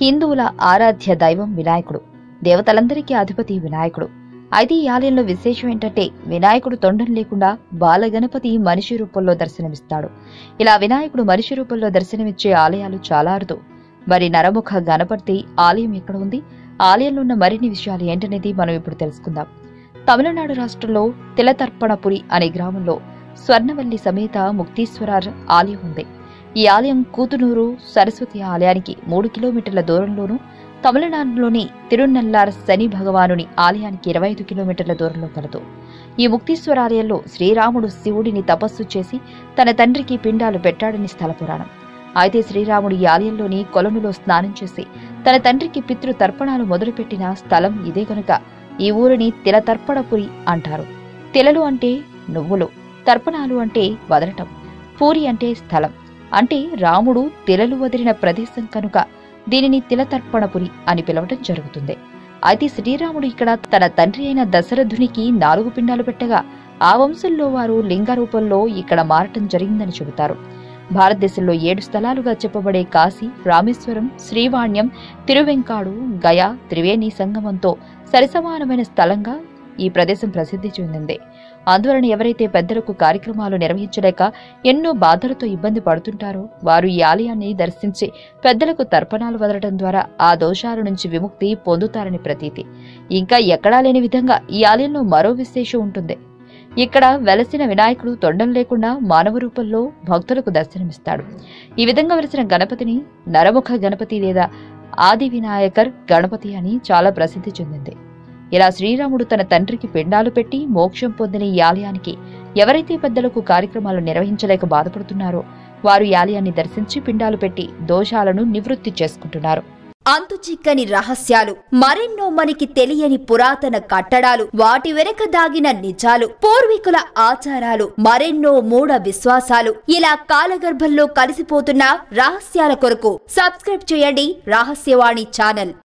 హిందువుల ఆరాధ్య దైవం వినాయకుడు దేవతలందరికీ అధిపతి వినాయకుడు అయితే ఈ ఆలయంలో విశేషం ఏంటంటే వినాయకుడు తొండం లేకుండా బాలగణపతి మనిషి రూపంలో దర్శనమిస్తాడు ఇలా వినాయకుడు మనిషి రూపంలో దర్శనమిచ్చే ఆలయాలు చాలా అరుదు మరి నరముఖ గణపతి ఆలయం ఎక్కడ ఉంది ఆలయంలో ఉన్న మరిన్ని విషయాలు ఏంటనేది మనం ఇప్పుడు తెలుసుకుందాం తమిళనాడు రాష్ట్రంలో తిలతర్పణపురి అనే గ్రామంలో స్వర్ణవల్లి సమేత ముక్తీశ్వరార్ ఆలయం ఉంది ఈ ఆలయం కూతునూరు సరస్వతి ఆలయానికి మూడు కిలోమీటర్ల దూరంలోనూ తమిళనాడులోని తిరునల్లార్ శని భగవానుని ఆలయానికి ఇరవై ఐదు కిలోమీటర్ల దూరంలో కలదు ఈ ముక్తీశ్వర ఆలయంలో శ్రీరాముడు శివుడిని తపస్సు చేసి తన తండ్రికి పిండాలు పెట్టాడని స్థల పురాణం అయితే శ్రీరాముడు ఈ ఆలయంలోని కొలనులో స్నానం చేసి తన తండ్రికి పితృ తర్పణాలు మొదలుపెట్టిన స్థలం ఇదే కనుక ఈ ఊరిని తిలతర్పణపురి అంటారు తిలలు అంటే నువ్వులు తర్పణాలు అంటే వదలటం పూరి అంటే స్థలం అంటే రాముడు తిలలు వదిలిన ప్రదేశం కనుక దీనిని తిలతర్పణపురి అని పిలవటం జరుగుతుంది అయితే శ్రీరాముడు ఇక్కడ తన తండ్రి అయిన దశరథునికి నాలుగు పిండాలు పెట్టగా ఆ వంశంలో వారు లింగ రూపంలో ఇక్కడ మారటం జరిగిందని చెబుతారు భారతదేశంలో ఏడు స్థలాలుగా చెప్పబడే కాశీ రామేశ్వరం శ్రీవాణ్యం తిరువెంకాడు గయా త్రివేణి సంగమంతో సరిసమానమైన స్థలంగా ఈ ప్రదేశం ప్రసిద్ధి చెందింది అందువలన ఎవరైతే పెద్దలకు కార్యక్రమాలు నిర్వహించలేక ఎన్నో బాధలతో ఇబ్బంది పడుతుంటారో వారు ఈ ఆలయాన్ని దర్శించి పెద్దలకు తర్పణాలు వదలడం ద్వారా ఆ దోషాల నుంచి విముక్తి పొందుతారని ప్రతీతి ఇంకా ఎక్కడా లేని విధంగా ఈ ఆలయంలో మరో విశేషం ఉంటుంది ఇక్కడ వెలసిన వినాయకుడు తొండం లేకుండా మానవ రూపంలో భక్తులకు దర్శనమిస్తాడు ఈ విధంగా వెలిసిన గణపతిని నరముఖ గణపతి లేదా ఆది వినాయకర్ గణపతి అని చాలా ప్రసిద్ధి చెందింది ఇలా శ్రీరాముడు తన తండ్రికి పిండాలు పెట్టి మోక్షం పొందిన ఈ ఆలయానికి ఎవరైతే పెద్దలకు కార్యక్రమాలు నిర్వహించలేక బాధపడుతున్నారో వారు ఈ ఆలయాన్ని దర్శించి పిండాలు పెట్టి దోషాలను నివృత్తి చేసుకుంటున్నారు అంతు చిక్కని రహస్యాలు మరెన్నో మనకి తెలియని పురాతన కట్టడాలు వాటి వెనక దాగిన నిజాలు పూర్వీకుల ఆచారాలు మరెన్నో మూఢ విశ్వాసాలు ఇలా కాలగర్భంలో కలిసిపోతున్న రహస్యాల కొరకు సబ్స్క్రైబ్ చేయండి రహస్యవాణి ఛానల్